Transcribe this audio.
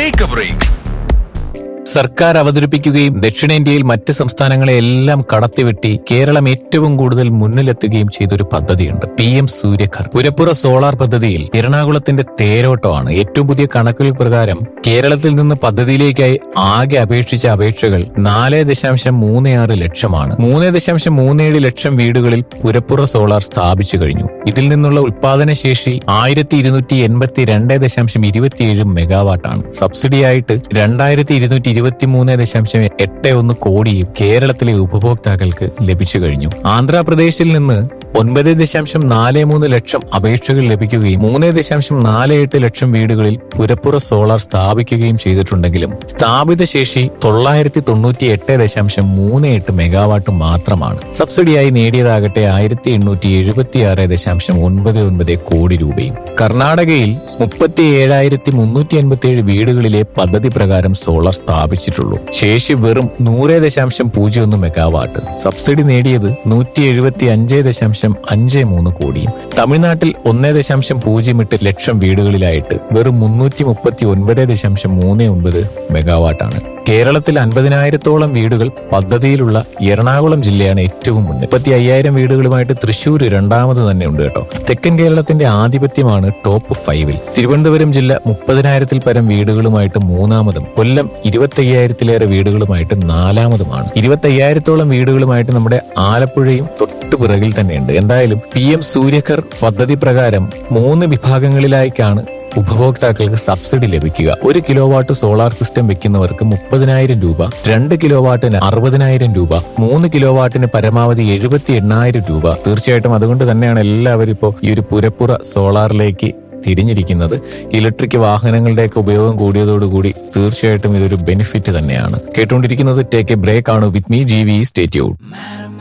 take a break സർക്കാർ അവതരിപ്പിക്കുകയും ദക്ഷിണേന്ത്യയിൽ മറ്റ് സംസ്ഥാനങ്ങളെ എല്ലാം കടത്തിവെട്ടി കേരളം ഏറ്റവും കൂടുതൽ മുന്നിലെത്തുകയും ചെയ്തൊരു പദ്ധതിയുണ്ട് പി എം സൂര്യഘർ പുരപ്പുറ സോളാർ പദ്ധതിയിൽ എറണാകുളത്തിന്റെ തേരോട്ടമാണ് ഏറ്റവും പുതിയ കണക്കുകൾ പ്രകാരം കേരളത്തിൽ നിന്ന് പദ്ധതിയിലേക്കായി ആകെ അപേക്ഷിച്ച അപേക്ഷകൾ നാല് ദശാംശം മൂന്ന് ആറ് ലക്ഷമാണ് മൂന്ന് ദശാംശം മൂന്നേഴ് ലക്ഷം വീടുകളിൽ പുരപ്പുറ സോളാർ സ്ഥാപിച്ചു കഴിഞ്ഞു ഇതിൽ നിന്നുള്ള ഉൽപാദന ശേഷി ആയിരത്തി ഇരുന്നൂറ്റി എൺപത്തി രണ്ട് ദശാംശം ഇരുപത്തിയേഴ് മെഗാവാട്ടാണ് സബ്സിഡിയായിട്ട് രണ്ടായിരത്തി ഇരുന്നൂറ്റി ഇരുപത്തിമൂന്ന് ദശാംശം എട്ട് ഒന്ന് കോടിയും കേരളത്തിലെ ഉപഭോക്താക്കൾക്ക് ലഭിച്ചു കഴിഞ്ഞു ആന്ധ്രാപ്രദേശിൽ നിന്ന് ഒൻപത് ദശാംശം നാല് മൂന്ന് ലക്ഷം അപേക്ഷകൾ ലഭിക്കുകയും മൂന്ന് ദശാംശം നാല് എട്ട് ലക്ഷം വീടുകളിൽ പുരപ്പുറ സോളാർ സ്ഥാപിക്കുകയും ചെയ്തിട്ടുണ്ടെങ്കിലും സ്ഥാപിത ശേഷി തൊള്ളായിരത്തി തൊണ്ണൂറ്റി എട്ട് ദശാംശം മൂന്ന് എട്ട് മെഗാവാട്ട് മാത്രമാണ് സബ്സിഡിയായി നേടിയതാകട്ടെ ആയിരത്തി എണ്ണൂറ്റി എഴുപത്തി ആറ് ദശാംശം ഒൻപത് ഒൻപത് കോടി രൂപയും കർണാടകയിൽ മുപ്പത്തി ഏഴായിരത്തി മുന്നൂറ്റി അൻപത്തി ഏഴ് വീടുകളിലെ പദ്ധതി പ്രകാരം സോളാർ സ്ഥാപിച്ചിട്ടുള്ളൂ ശേഷി വെറും നൂറ് ദശാംശം പൂജ്യം ഒന്ന് മെഗാവാട്ട് സബ്സിഡി നേടിയത് നൂറ്റി എഴുപത്തി അഞ്ച് ദശാംശം അഞ്ച് മൂന്ന് കോടിയും തമിഴ്നാട്ടിൽ ഒന്ന് ദശാംശം പൂജ്യം എട്ട് ലക്ഷം വീടുകളിലായിട്ട് വെറും മുന്നൂറ്റി മുപ്പത്തി ഒൻപത് ദശാംശം മൂന്ന് ഒൻപത് മെഗാവാട്ടാണ് കേരളത്തിൽ അൻപതിനായിരത്തോളം വീടുകൾ പദ്ധതിയിലുള്ള എറണാകുളം ജില്ലയാണ് ഏറ്റവും മുന്നിൽ മുപ്പത്തി അയ്യായിരം വീടുകളുമായിട്ട് തൃശൂർ രണ്ടാമത് തന്നെ ഉണ്ട് കേട്ടോ തെക്കൻ കേരളത്തിന്റെ ആധിപത്യമാണ് ടോപ്പ് ഫൈവിൽ തിരുവനന്തപുരം ജില്ല മുപ്പതിനായിരത്തിൽ പരം വീടുകളുമായിട്ട് മൂന്നാമതും കൊല്ലം ഇരുപത്തി അയ്യായിരത്തിലേറെ വീടുകളുമായിട്ട് നാലാമതുമാണ് ഇരുപത്തി അയ്യായിരത്തോളം വീടുകളുമായിട്ട് നമ്മുടെ ആലപ്പുഴയും തൊട്ടു പിറകിൽ തന്നെയുണ്ട് എന്തായാലും പി എം സൂര്യകർ പദ്ധതി പ്രകാരം മൂന്ന് വിഭാഗങ്ങളിലായിക്കാണ് ഉപഭോക്താക്കൾക്ക് സബ്സിഡി ലഭിക്കുക ഒരു കിലോ വാട്ട് സോളാർ സിസ്റ്റം വെക്കുന്നവർക്ക് മുപ്പതിനായിരം രൂപ രണ്ട് കിലോ വാട്ടിന് അറുപതിനായിരം രൂപ മൂന്ന് കിലോ വാട്ടിന് പരമാവധി എഴുപത്തി എണ്ണായിരം രൂപ തീർച്ചയായിട്ടും അതുകൊണ്ട് തന്നെയാണ് എല്ലാവരും ഇപ്പോൾ ഈ ഒരു പുരപ്പുറ സോളാറിലേക്ക് തിരിഞ്ഞിരിക്കുന്നത് ഇലക്ട്രിക് വാഹനങ്ങളുടെയൊക്കെ ഉപയോഗം കൂടിയതോടുകൂടി തീർച്ചയായിട്ടും ഇതൊരു ബെനിഫിറ്റ് തന്നെയാണ് കേട്ടുകൊണ്ടിരിക്കുന്നത് ടേക്ക് എ ബ്രേക്ക് ആണ് വിത്ത് മീ ജി വി സ്റ്റേറ്റ്യൂഡ്